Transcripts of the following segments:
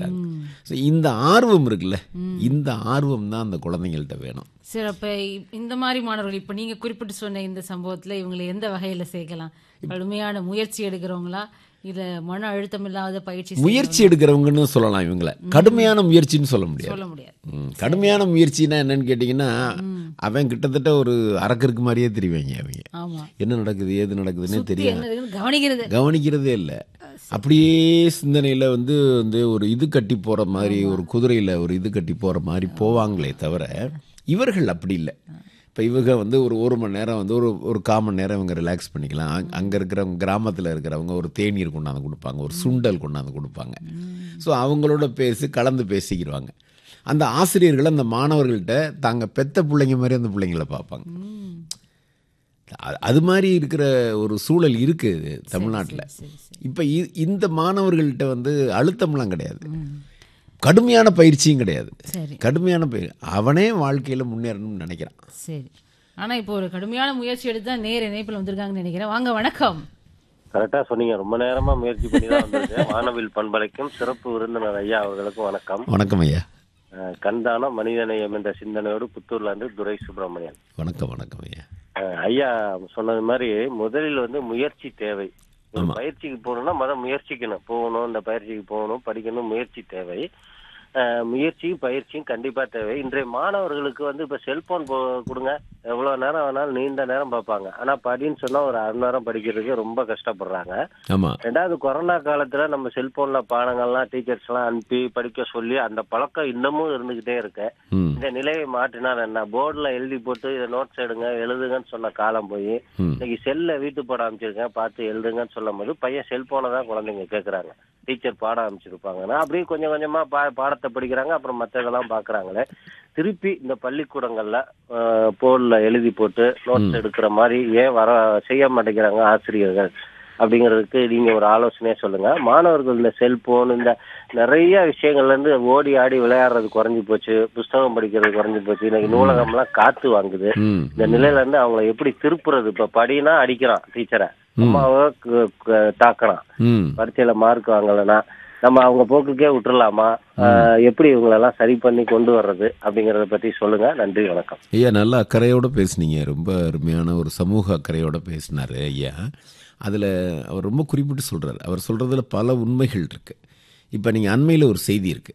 நினைக்கிறாங்க ஸோ இந்த ஆர்வம் இருக்குல்ல இந்த ஆர்வம் தான் அந்த குழந்தைங்கள்ட்ட வேணும் சரி அப்ப இ- இந்த மாதிரி மாணவர்கள் இப்ப நீங்க குறிப்பிட்டு சொன்ன இந்த சம்பவத்துல இவங்களை எந்த வகையில சேர்க்கலாம் கடுமையான முயற்சி எடுக்கிறவங்களா இல்ல மன அழுத்தம் இல்லாத பயிற்சி செய்றவங்களா? முயற்சி எடுக்கிறவங்கன்னு சொல்லலாம் இவங்கள கடுமையான முயற்சின்னு சொல்ல முடியாது சொல்ல முடியாது ம், கடுமையான முயற்சினா என்னன்னு கேட்டிங்கன்னா அவன் கிட்டத்தட்ட ஒரு அரக்கருக்கு மாதிரியே தெரிவாங்க அவங்க ஆமா என்ன நடக்குது ஏது நடக்குதுன்னே சுத்தி தெரியாது என்ன இருக்குன்னு கவனிக்கிறது கவனிக்கிறதே இல்லை அப்படியே சிந்தனையில் வந்து வந்து ஒரு இது கட்டி போகிற மாதிரி ஒரு குதிரையில் ஒரு இது கட்டி போகிற மாதிரி போவாங்களே தவிர இவர்கள் அப்படி இல்லை இப்போ இவங்க வந்து ஒரு ஒரு மணி நேரம் வந்து ஒரு ஒரு கால் மணி நேரம் இவங்க ரிலாக்ஸ் பண்ணிக்கலாம் அங்கே இருக்கிறவங்க கிராமத்தில் இருக்கிறவங்க ஒரு தேநீர் கொண்டாந்து கொடுப்பாங்க ஒரு சுண்டல் கொண்டாந்து கொடுப்பாங்க ஸோ அவங்களோட பேசி கலந்து பேசிக்கிடுவாங்க அந்த ஆசிரியர்கள் அந்த மாணவர்கள்ட்ட தாங்க பெத்த பிள்ளைங்க மாதிரி அந்த பிள்ளைங்கள பார்ப்பாங்க அ- அது மாதிரி இருக்கிற ஒரு சூழல் இருக்குது தமிழ்நாட்டில் இப்போ இந்த மாணவர்கள்ட்ட வந்து அழுத்தம்லாம் கிடையாது கடுமையான பயிற்சியும் கிடையாது சரி கடுமையான பயிர் அவனே வாழ்க்கையில் முன்னேறணும்னு நினைக்கிறான் சரி ஆனா இப்போ ஒரு கடுமையான முயற்சி எடுத்து தான் நேர் இணைப்புல வந்திருக்காங்கன்னு நினைக்கிறேன் வாங்க வணக்கம் கரெக்டா சொன்னீங்க ரொம்ப நேரமா முயற்சி பண்ணி தான் வந்திருக்கேன் வானவில் பண்பலைக்கும் சிறப்பு விருந்தினர் ஐயா அவர்களுக்கும் வணக்கம் வணக்கம் ஐயா அஹ், கண்தானம் மனிதநேயம் என்ற சிந்தனையோடு புத்தூர்ல இருந்து துரை சுப்பிரமணியன் வணக்கம் வணக்கம் ஐயா அஹ், ஐயா சொன்னது மாதிரி முதலில் வந்து முயற்சி தேவை ஒரு பயிற்சிக்கு போகணும்னா முதல் முயற்சிக்கணும் போகணும் இந்த பயிற்சிக்கு போகணும் படிக்கணும் முயற்சி தேவை அஹ், முயற்சியும் பயிற்சியும் கண்டிப்பா தேவை இன்றைய மாணவர்களுக்கு வந்து இப்ப செல்போன் கொடுங்க எவ்வளவு நேரம் வேணாலும் நீண்ட நேரம் பார்ப்பாங்க ஆனா படின்னு சொன்னா ஒரு அரை மணி நேரம் படிக்கிறதுக்கு ரொம்ப கஷ்டப்படுறாங்க ஆமாம் ரெண்டாவது கொரோனா காலத்துல நம்ம செல்போன்ல பாடங்கள்லாம் டீச்சர்ஸ் எல்லாம் அனுப்பி படிக்க சொல்லி அந்த பழக்கம் இன்னமும் இருந்துகிட்டே இருக்கு ம் இந்த நிலையை மாற்றினால் என்ன போர்டுல எழுதி போட்டு இதை நோட்ஸ் எடுங்க எழுதுங்கன்னு சொன்ன காலம் போய் ம் இன்னைக்கு செல்ல வீட்டு பாடம் அமைச்சிருக்கேன் பார்த்து எழுதுங்கன்னு சொல்லும் போது பையன் செல்போனை தான் குழந்தைங்க கேக்குறாங்க டீச்சர் பாடம் அமைச்சிருப்பாங்கன்னா அப்படியே கொஞ்சம் கொஞ்சமா பா பாடத்தை படிக்கிறாங்க அப்புறம் மற்றதெல்லாம் பாக்குறாங்களே திருப்பி இந்த பள்ளிக்கூடங்கள்ல போர்டில் எழுதி போட்டு நோட்ஸ் எடுக்கிற மாதிரி ஏன் வர செய்ய மாட்டேங்கிறாங்க ஆசிரியர்கள் அப்படிங்கிறதுக்கு நீங்க ஒரு ஆலோசனையே சொல்லுங்க மாணவர்கள் இந்த செல்போன் இந்த நிறைய விஷயங்கள்ல இருந்து ஓடி ஆடி விளையாடுறது குறைஞ்சு போச்சு புஸ்தகம் படிக்கிறது குறைஞ்சு போச்சு இன்னைக்கு நூலகம்லாம் காத்து வாங்குது ம் இந்த நிலையில இருந்து அவங்கள எப்படி திருப்புறது இப்ப படினா அடிக்கிறான் டீச்சரை அம்மாவை கு- கு- தாக்குறான் ம் பரீட்சையில மார்க் வாங்கலைன்னா நம்ம அவங்க போக்குக்கே விட்டுறலாமா ஆஹ் எப்படி இவங்களெல்லாம் சரி பண்ணி கொண்டு வர்றது அப்படிங்கறத பத்தி சொல்லுங்க நன்றி வணக்கம் ஐயா நல்லா அக்கறையோட பேசுனீங்க ரொம்ப அருமையான ஒரு சமூக அக்கறையோட பேசினாரு ஐயா அதில் அவர் ரொம்ப குறிப்பிட்டு சொல்றாரு அவர் சொல்றதுல பல உண்மைகள் இருக்கு இப்போ நீங்கள் அண்மையில் ஒரு செய்தி இருக்கு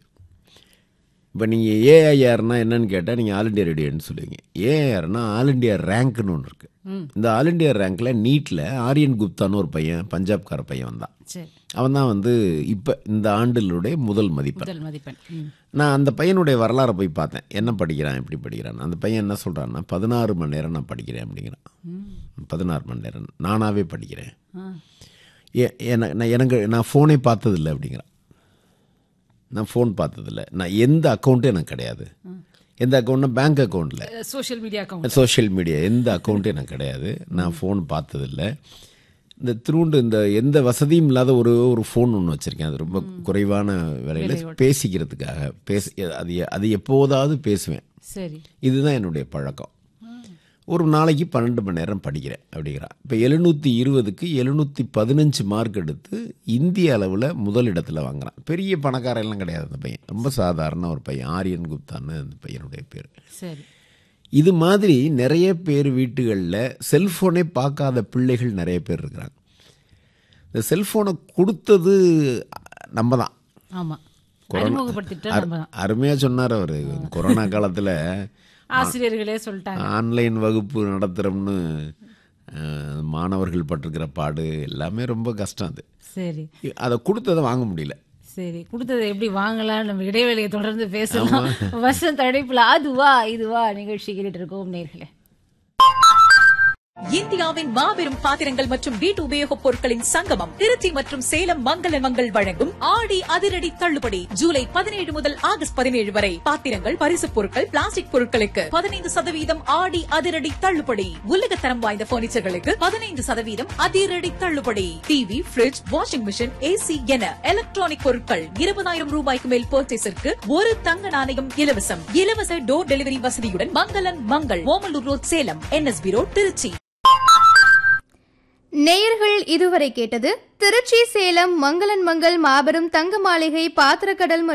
இப்போ நீங்கள் ஏஐஆர்னா என்னன்னு கேட்டால் நீங்கள் ஆல் இண்டியா ரேடியோன்னு சொல்லுவீங்க ஏஐஆர்னா ஆல் இண்டியா ரேங்க்னு ஒன்று இருக்கு இந்த ஆல் இண்டியா ரேங்க்ல நீட்டில் ஆரியன் குப்தான்னு ஒரு பையன் பஞ்சாப்கார பையன் வந்தான் சரி அவன் தான் வந்து இப்போ இந்த ஆண்டிலுடைய முதல் மதிப்பெண் முதல் மதிப்பெண் ம். நான் அந்த பையனுடைய வரலாறை போய் பார்த்தேன் என்ன படிக்கிறான் எப்படி படிக்கிறான் அந்த பையன் என்ன சொல்கிறான்னா பதினாறு மணி நேரம் நான் படிக்கிறேன் அப்படிங்கிறான் பதினாறு மணி நேரம் நானாகவே படிக்கிறேன் ஆ. ஏ- என- நான் எனக்கு நான் ஃபோனே பார்த்ததில்ல அப்படிங்கிறான் நான் ஃபோன் பார்த்ததில்ல நான் எந்த அக்கௌண்ட்டும் எனக்கு கிடையாது எந்த அக்கௌண்ட்னா பேங்க் அக்கௌண்ட்டில் social media account social media எந்த அக்கௌண்ட்டும் எனக்கு கிடையாது நான் ஃபோன் பார்த்ததில்ல இந்த திருவுண்டு இந்த எந்த வசதியும் இல்லாத ஒரு ஒரு ஃபோன் ஒன்று வச்சுருக்கேன் அது ரொம்ப குறைவான விலையில் பேசிக்கிறதுக்காக பேச அது எ- அது எப்போதாவது பேசுவேன் சரி இதுதான் என்னுடைய பழக்கம் ஒரு நாளைக்கு பன்னெண்டு மணி நேரம் படிக்கிறேன் அப்படிங்கிறான் இப்போ எழுநூற்றி இருபதுக்கு எழுநூற்றி பதினஞ்சு மார்க் எடுத்து இந்திய அளவில் முதல் இடத்துல வாங்குறான் பெரிய பணக்காரன் எல்லாம் கிடையாது அந்த பையன் ரொம்ப சாதாரண ஒரு பையன் ஆரியன் குப்தான்னு அந்த பையனுடைய பேர் சரி இது மாதிரி நிறைய பேர் வீட்டுகளில் செல்ஃபோனே பார்க்காத பிள்ளைகள் நிறைய பேர் இருக்கிறாங்க இந்த செல்ஃபோனை கொடுத்தது நம்ம தான் ஆமா அறிமுகப்படுத்திட்டு நம்ம தான். அருமையாக சொன்னார் அவர் கொரோனா காலத்தில் ஆசிரியர்களே சொல்லிட்டாங்க ஆன்லைன் வகுப்பு நடத்துகிறோம்னு அஹ், மாணவர்கள் பட்டிருக்கிற பாடு எல்லாமே ரொம்ப கஷ்டம் அது சரி அதை கொடுத்ததை வாங்க முடியல சரி கொடுத்ததை எப்படி வாங்கலாம் நம்ம இடைவேளையை தொடர்ந்து பேசலாம் வசந்த் அழைப்புல அதுவா இதுவா நிகழ்ச்சி கேட்டுட்டு இருக்கோம் நேர்களே இந்தியாவின் மாபெரும் பாத்திரங்கள் மற்றும் வீட்டு உபயோகப் பொருட்களின் சங்கமம் திருச்சி மற்றும் சேலம் மங்கள மங்கள் வழங்கும் ஆடி அதிரடி தள்ளுபடி ஜூலை பதினேழு முதல் ஆகஸ்ட் பதினேழு வரை பாத்திரங்கள் பரிசுப் பொருட்கள் பிளாஸ்டிக் பொருட்களுக்கு பதினைந்து சதவீதம் ஆடி அதிரடி தள்ளுபடி உலகத்தரம் வாய்ந்த பர்னிச்சர்களுக்கு பதினைந்து சதவீதம் அதிரடி தள்ளுபடி TV fridge washing machine AC என எலக்ட்ரானிக் பொருட்கள் இருபதாயிரம் ரூபாய்க்கு மேல் பர்ச்சேஸிற்கு ஒரு தங்க நாணயம் இலவசம் இலவச டோர் டெலிவரி வசதியுடன் Mangalan Mangal Omalur road Salem NSB road Trichy நேயர்கள் இதுவரை கேட்டது திருச்சி சேலம் மங்களன் மங்கள் மாபெரும் தங்க மாளிகை பாத்திரக்கடல்